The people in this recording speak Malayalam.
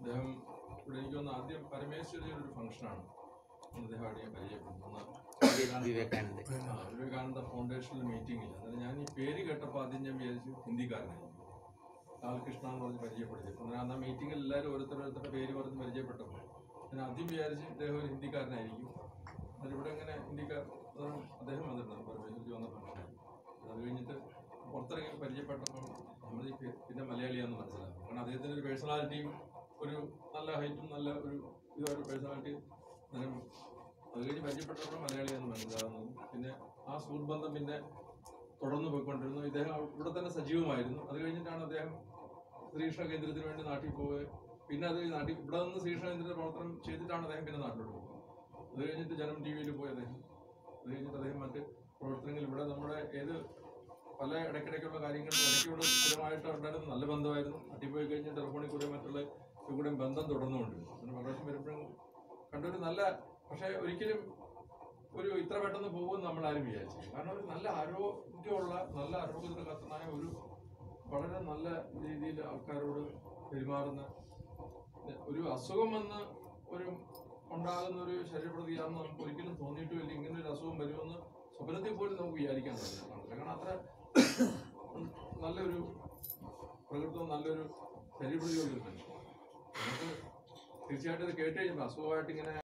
അദ്ദേഹം ഇവിടെ എനിക്ക് തോന്നുന്നു ആദ്യം പരമേശ്വരിയുടെ ഒരു ഫംഗ്ഷനാണ് അദ്ദേഹമായിട്ട് ഞാൻ പരിചയപ്പെടുന്നത് വിവേകാനന്ദ ആ, വിവേകാനന്ദ ഫൗണ്ടേഷനിൽ മീറ്റിംഗിൽ അന്നേരം ഞാൻ ഈ പേര് കേട്ടപ്പോൾ ആദ്യം ഞാൻ വിചാരിച്ചു ഹിന്ദിക്കാരനായി ലാൽകൃഷ്ണ എന്ന് പറഞ്ഞ് പരിചയപ്പെടുത്തി അപ്പോൾ ഞാൻ ആ മീറ്റിംഗിൽ എല്ലാവരും ഓരോരുത്തരോരുത്തരുടെ പേര് പറഞ്ഞ് പരിചയപ്പെട്ടപ്പോൾ ഞാൻ ആദ്യം വിചാരിച്ച് ഇദ്ദേഹം ഒരു ഹിന്ദിക്കാരനായിരിക്കും എന്നിട്ട് ഇവിടെ ഇങ്ങനെ ഹിന്ദിക്കാർ അതാണ് അദ്ദേഹം വന്നിട്ടുണ്ട് പരമേശ്വരി വന്ന ഫംഗ്ഷനായി അത് കഴിഞ്ഞിട്ട് പുറത്തിറങ്ങി പരിചയപ്പെട്ടപ്പോൾ നമ്മൾ ഈ പേ- പിന്നെ മലയാളിയാണെന്ന് മനസ്സിലാകും കാരണം അദ്ദേഹത്തിൻ്റെ ഒരു പേഴ്സണാലിറ്റിയും ഒരു നല്ല ഹൈറ്റും നല്ല ഒരു ഇതൊരു പേഴ്സണാലിറ്റി അന്നേരം അത് കഴിഞ്ഞ് പരിചയപ്പെട്ടപ്പോൾ മലയാളിയാണെന്ന് മനസ്സിലാകുന്നു പിന്നെ ആ സുഹൃബന്ധം പിന്നെ തുടർന്ന് പോയിക്കൊണ്ടിരുന്നു ഇദ്ദേഹം അവ- ഇവിടെ തന്നെ സജീവമായിരുന്നു അത് കഴിഞ്ഞിട്ടാണ് അദ്ദേഹം ശ്രീകൃഷ്ണ കേന്ദ്രത്തിന് വേണ്ടി നാട്ടിൽ പോവുക പിന്നെ അത് നാട്ടിൽ ഇവിടെ നിന്ന് ശ്രീകൃഷ്ണ കേന്ദ്രത്തിന്റെ പ്രവർത്തനം ചെയ്തിട്ടാണ് അദ്ദേഹം പിന്നെ നാട്ടിലോട്ട് പോകുന്നത് അത് കഴിഞ്ഞിട്ട് ജനം ടി വിയിൽ പോയി അദ്ദേഹം അത് കഴിഞ്ഞിട്ട് അദ്ദേഹം മറ്റ് പ്രവർത്തനങ്ങൾ ഇവിടെ നമ്മുടെ ഏത് പല ഇടയ്ക്കിടയ്ക്കുള്ള കാര്യങ്ങളും ഇടയ്ക്ക് ഇവിടെ സ്ഥിരമായിട്ട് ഉണ്ടായിരുന്നു നല്ല ബന്ധമായിരുന്നു നാട്ടിൽ പോയി കഴിഞ്ഞ് ടെലിഫോണിൽ കൂടെ മറ്റുള്ള ഇതിൽ കൂടെ ബന്ധം തുടർന്നുകൊണ്ടിരുന്നു അങ്ങനെ പ്രകാശം വരുമ്പോഴും കണ്ടൊരു നല്ല പക്ഷേ ഒരിക്കലും ഒരു ഇത്ര പെട്ടെന്ന് പോകുമെന്ന് നമ്മൾ ആരും വിചാരിച്ചു കാരണം ഒരു നല്ല ആരോഗ്യമുള്ള നല്ല ആരോഗ്യകരമായ ഒരു വളരെ നല്ല രീതിയിൽ ആൾക്കാരോട് പെരുമാറുന്ന ഒരു അസുഖം വന്ന് ഒരു ഉണ്ടാകുന്ന ഒരു ശരീരപ്രതിയാണെന്ന് നമുക്ക് ഒരിക്കലും തോന്നിയിട്ടുമില്ല ഇങ്ങനെ ഒരു അസുഖം വരുമെന്ന് സ്വപ്നത്തിൽ പോലും നമുക്ക് വിചാരിക്കാൻ പറ്റില്ല കാരണം അത്ര നല്ലൊരു പ്രകൃതവും നല്ലൊരു ശരീരപ്രതിയുള്ള ഒരു മനുഷ്യൻ നമുക്ക് തീർച്ചയായിട്ടും ഇത് കേട്ട് കഴിഞ്ഞപ്പോൾ അസുഖമായിട്ട് ഇങ്ങനെ